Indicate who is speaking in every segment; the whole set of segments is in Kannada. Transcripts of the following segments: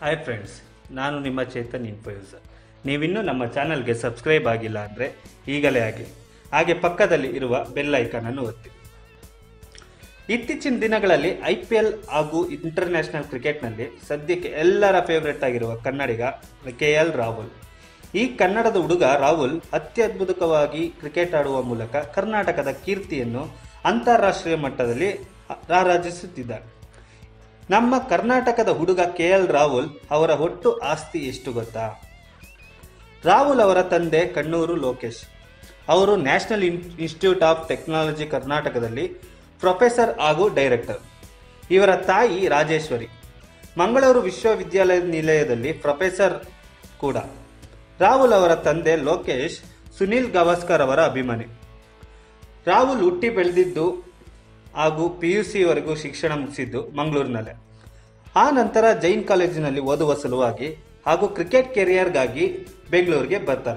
Speaker 1: ಹಾಯ್ ಫ್ರೆಂಡ್ಸ್ ನಾನು ನಿಮ್ಮ ಚೇತನ್ ಇನ್ಫ್ಯೂಸರ್ ನೀವಿನ್ನೂ ನಮ್ಮ ಚಾನಲ್ಗೆ ಸಬ್ಸ್ಕ್ರೈಬ್ ಆಗಿಲ್ಲ ಅಂದರೆ ಈಗಲೇ ಆಗಿ ಹಾಗೆ ಪಕ್ಕದಲ್ಲಿ ಇರುವ ಬೆಲ್ ಐಕಾನನ್ನು ಒತ್ತಿ ಇತ್ತೀಚಿನ ದಿನಗಳಲ್ಲಿ ಐ ಪಿ ಎಲ್ ಹಾಗೂ ಇಂಟರ್ನ್ಯಾಷನಲ್ ಕ್ರಿಕೆಟ್ನಲ್ಲಿ ಸದ್ಯಕ್ಕೆ ಎಲ್ಲರ ಫೇವರೆಟ್ ಆಗಿರುವ ಕನ್ನಡಿಗ ಕೆ ಎಲ್ ರಾಹುಲ್ ಈ ಕನ್ನಡದ ಹುಡುಗ ರಾಹುಲ್ ಅತ್ಯದ್ಭುತವಾಗಿ ಕ್ರಿಕೆಟ್ ಆಡುವ ಮೂಲಕ ಕರ್ನಾಟಕದ ಕೀರ್ತಿಯನ್ನು ಅಂತಾರಾಷ್ಟ್ರೀಯ ಮಟ್ಟದಲ್ಲಿ ರಾರಾಜಿಸುತ್ತಿದ್ದಾರೆ ನಮ್ಮ ಕರ್ನಾಟಕದ ಹುಡುಗ ಕೆ ಎಲ್ ರಾಹುಲ್ ಅವರ ಒಟ್ಟು ಆಸ್ತಿ ಎಷ್ಟು ಗೊತ್ತಾ ರಾಹುಲ್ ಅವರ ತಂದೆ ಕಣ್ಣೂರು ಲೋಕೇಶ್ ಅವರು national in institute of technology ಕರ್ನಾಟಕದಲ್ಲಿ ಪ್ರೊಫೆಸರ್ ಹಾಗೂ ಡೈರೆಕ್ಟರ್ ಇವರ ತಾಯಿ ರಾಜೇಶ್ವರಿ ಮಂಗಳೂರು ವಿಶ್ವವಿದ್ಯಾಲಯ ನಿಲಯದಲ್ಲಿ ಪ್ರೊಫೆಸರ್ ಕೂಡ ರಾಹುಲ್ ಅವರ ತಂದೆ ಲೋಕೇಶ್ ಸುನಿಲ್ ಗವಾಸ್ಕರ್ ಅವರ ಅಭಿಮಾನಿ ರಾಹುಲ್ ಹುಟ್ಟಿ ಬೆಳೆದಿದ್ದು ಹಾಗೂ ಪಿ ಯು ಸಿವರೆಗೂ ಶಿಕ್ಷಣ ಮುಗಿಸಿದ್ದು ಮಂಗಳೂರಿನಲ್ಲೇ ಆ ನಂತರ ಜೈನ್ ಕಾಲೇಜಿನಲ್ಲಿ ಓದುವ ಸಲುವಾಗಿ ಹಾಗೂ ಕ್ರಿಕೆಟ್ ಕೆರಿಯರ್ಗಾಗಿ ಬೆಂಗಳೂರಿಗೆ ಬರ್ತಾರೆ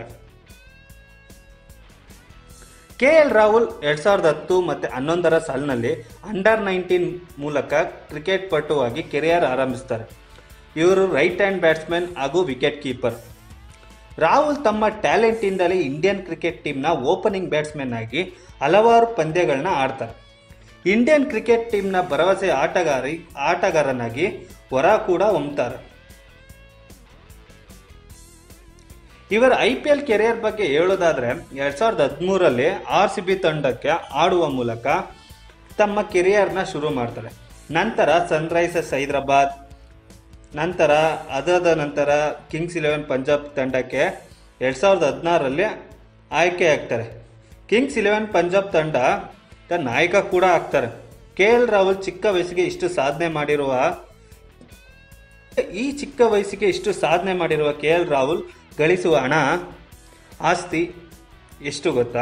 Speaker 1: ಕೆ ಎಲ್ ರಾಹುಲ್ ಎರಡ್ ಸಾವಿರದ ಹತ್ತು ಮತ್ತು ಹನ್ನೊಂದರ ಸಾಲಿನಲ್ಲಿ ಅಂಡರ್ ನೈನ್ಟೀನ್ ಮೂಲಕ ಕ್ರಿಕೆಟ್ ಪಟುವಾಗಿ ಕೆರಿಯರ್ ಆರಂಭಿಸ್ತಾರೆ ಇವರು ರೈಟ್ ಹ್ಯಾಂಡ್ ಬ್ಯಾಟ್ಸ್ಮನ್ ಹಾಗೂ ವಿಕೆಟ್ ಕೀಪರ್ ರಾಹುಲ್ ತಮ್ಮ ಟ್ಯಾಲೆಂಟಿಂದಲೇ ಇಂಡಿಯನ್ ಕ್ರಿಕೆಟ್ ಟೀಮ್ನ ಓಪನಿಂಗ್ ಬ್ಯಾಟ್ಸ್ಮನ್ ಆಗಿ ಹಲವಾರು ಪಂದ್ಯಗಳನ್ನ ಆಡ್ತಾರೆ ಇಂಡಿಯನ್ ಕ್ರಿಕೆಟ್ ಟೀಮ್ನ ಭರವಸೆ ಆಟಗಾರಿ ಆಟಗಾರನಾಗಿ ಹೊರ ಕೂಡ ಹೊಮ್ತಾರೆ ಇವರ ಐ ಪಿ ಎಲ್ ಕೆರಿಯರ್ ಬಗ್ಗೆ ಹೇಳೋದಾದ್ರೆ ಎರಡ್ ಸಾವಿರದ ಹದಿಮೂರರಲ್ಲಿ ಆರ್ ಸಿ ಬಿ ತಂಡಕ್ಕೆ ಆಡುವ ಮೂಲಕ ತಮ್ಮ ಕೆರಿಯರ್ನ ಶುರು ಮಾಡ್ತಾರೆ ನಂತರ ಸನ್ರೈಸರ್ಸ್ ಹೈದರಾಬಾದ್ ನಂತರ ಅದಾದ ನಂತರ ಕಿಂಗ್ಸ್ ಇಲೆವೆನ್ ಪಂಜಾಬ್ ತಂಡಕ್ಕೆ ಎರಡ್ ಸಾವಿರದ ಹದಿನಾರರಲ್ಲಿ ಆಯ್ಕೆ ಆಗ್ತಾರೆ ಕಿಂಗ್ಸ್ ಇಲೆವೆನ್ ಪಂಜಾಬ್ ತಂಡ ದ ನಾಯಕ ಕೂಡ ಆಗ್ತಾರೆ ಕೆ ಎಲ್ ರಾಹುಲ್ ಚಿಕ್ಕ ವಯಸ್ಸಿಗೆ ಇಷ್ಟು ಸಾಧನೆ ಮಾಡಿರುವ ಈ ಚಿಕ್ಕ ವಯಸ್ಸಿಗೆ ಇಷ್ಟು ಸಾಧನೆ ಮಾಡಿರುವ ಕೆ ಎಲ್ ರಾಹುಲ್ ಗಳಿಸುವ ಹಣ ಆಸ್ತಿ ಎಷ್ಟು ಗೊತ್ತಾ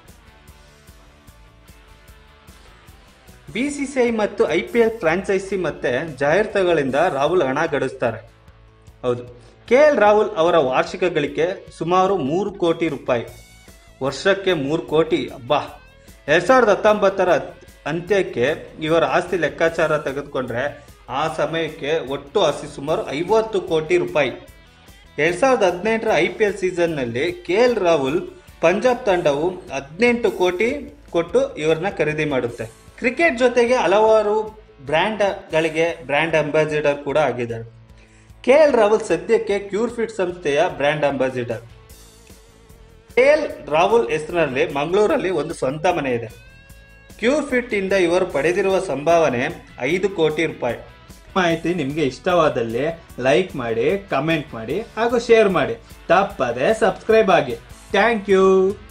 Speaker 1: ಬಿಸಿಸಿಐ ಮತ್ತು ಐ ಪಿ ಎಲ್ ಫ್ರಾಂಚೈಸಿ ಮತ್ತೆ ಜಾಹೀರಾತುಗಳಿಂದ ರಾಹುಲ್ ಹಣ ಗಳಿಸ್ತಾರೆ ಹೌದು ಕೆ ಎಲ್ ರಾಹುಲ್ ಅವರ ವಾರ್ಷಿಕ ಗಳಿಕೆ ಸುಮಾರು ಮೂರು ಕೋಟಿ ರೂಪಾಯಿ ವರ್ಷಕ್ಕೆ ಮೂರು ಕೋಟಿ ಅಬ್ಬಾ ಎರಡ್ ಸಾವಿರದ ಹತ್ತೊಂಬತ್ತರ ಅಂತ್ಯಕ್ಕೆ ಇವರ ಆಸ್ತಿ ಲೆಕ್ಕಾಚಾರ ತೆಗೆದುಕೊಂಡ್ರೆ ಆ ಸಮಯಕ್ಕೆ ಒಟ್ಟು ಆಸ್ತಿ ಸುಮಾರು ಐವತ್ತು ಕೋಟಿ ರೂಪಾಯಿ ಎರಡ್ ಸಾವಿರದ ಹದಿನೆಂಟರ ಐ ಪಿ ಎಲ್ ಸೀಸನ್ನಲ್ಲಿ ಕೆ ಎಲ್ ರಾಹುಲ್ ಪಂಜಾಬ್ ತಂಡವು ಹದಿನೆಂಟು ಕೋಟಿ ಕೊಟ್ಟು ಇವರನ್ನ ಖರೀದಿ ಮಾಡುತ್ತೆ ಕ್ರಿಕೆಟ್ ಜೊತೆಗೆ ಹಲವಾರು ಬ್ರ್ಯಾಂಡ್ಗಳಿಗೆ ಬ್ರ್ಯಾಂಡ್ ಅಂಬಾಸಿಡರ್ ಕೂಡ ಆಗಿದ್ದಾರೆ ಕೆ ಎಲ್ ರಾಹುಲ್ ಸದ್ಯಕ್ಕೆ ಕ್ಯೂರ್ ಫಿಟ್ ಸಂಸ್ಥೆಯ brand ambassador K L Rahul ಹೆಸರಿನಲ್ಲಿ ಮಂಗಳೂರಲ್ಲಿ ಒಂದು ಸ್ವಂತ ಮನೆ ಇದೆ ಕ್ಯೂರ್ ಫಿಟ್ ಇಂದ ಇವರು ಪಡೆದಿರುವ ಸಂಭಾವನೆ ಐದು ಕೋಟಿ ರೂಪಾಯಿ ಮಾಹಿತಿ ನಿಮಗೆ ಇಷ್ಟವಾದಲ್ಲಿ ಲೈಕ್ ಮಾಡಿ ಕಮೆಂಟ್ ಮಾಡಿ ಹಾಗೂ ಶೇರ್ ಮಾಡಿ ತಪ್ಪದೆ ಸಬ್ಸ್ಕ್ರೈಬ್ ಆಗಿ ಥ್ಯಾಂಕ್ ಯು